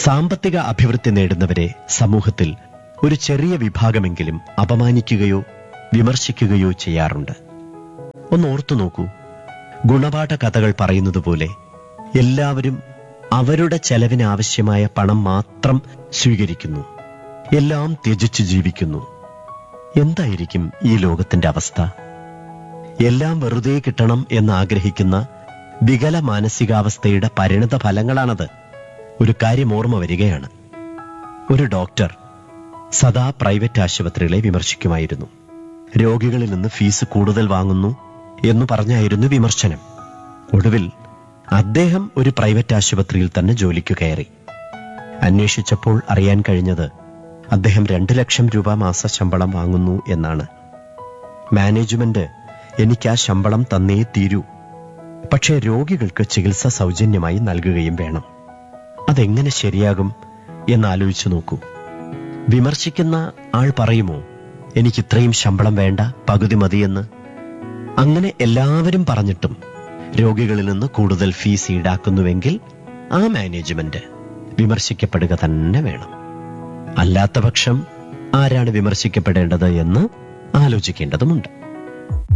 സാമ്പത്തിക അഭിവൃദ്ധി നേടുന്നവരെ സമൂഹത്തിൽ ഒരു ചെറിയ വിഭാഗമെങ്കിലും അപമാനിക്കുകയോ വിമർശിക്കുകയോ ചെയ്യാറുണ്ട് ഒന്ന് ഓർത്തു നോക്കൂ ഗുണപാഠ കഥകൾ പറയുന്നത് പോലെ എല്ലാവരും അവരുടെ ചെലവിന് ആവശ്യമായ പണം മാത്രം സ്വീകരിക്കുന്നു എല്ലാം ത്യജിച്ചു ജീവിക്കുന്നു എന്തായിരിക്കും ഈ ലോകത്തിന്റെ അവസ്ഥ എല്ലാം വെറുതെ കിട്ടണം എന്ന് ആഗ്രഹിക്കുന്ന വികല മാനസികാവസ്ഥയുടെ പരിണത ഫലങ്ങളാണത് ഒരു കാര്യം ഓർമ്മ വരികയാണ് ഒരു ഡോക്ടർ സദാ പ്രൈവറ്റ് ആശുപത്രികളെ വിമർശിക്കുമായിരുന്നു രോഗികളിൽ നിന്ന് ഫീസ് കൂടുതൽ വാങ്ങുന്നു എന്നു പറഞ്ഞായിരുന്നു വിമർശനം ഒടുവിൽ അദ്ദേഹം ഒരു പ്രൈവറ്റ് ആശുപത്രിയിൽ തന്നെ ജോലിക്കു കയറി അന്വേഷിച്ചപ്പോൾ അറിയാൻ കഴിഞ്ഞത് അദ്ദേഹം രണ്ടു ലക്ഷം രൂപ മാസ ശമ്പളം വാങ്ങുന്നു എന്നാണ് മാനേജ്മെന്റ് എനിക്ക് ആ ശമ്പളം തന്നേ തീരൂ പക്ഷേ രോഗികൾക്ക് ചികിത്സ സൗജന്യമായി നൽകുകയും വേണം അതെങ്ങനെ ശരിയാകും എന്നാലോചിച്ചു നോക്കൂ വിമർശിക്കുന്ന ആൾ പറയുമോ എനിക്ക് ഇത്രയും ശമ്പളം വേണ്ട പകുതി മതിയെന്ന് അങ്ങനെ എല്ലാവരും പറഞ്ഞിട്ടും രോഗികളിൽ നിന്ന് കൂടുതൽ ഫീസ് ഈടാക്കുന്നുവെങ്കിൽ ആ മാനേജ്മെന്റ് വിമർശിക്കപ്പെടുക തന്നെ വേണം അല്ലാത്ത പക്ഷം ആരാണ് വിമർശിക്കപ്പെടേണ്ടത് എന്ന് ആലോചിക്കേണ്ടതുമുണ്ട്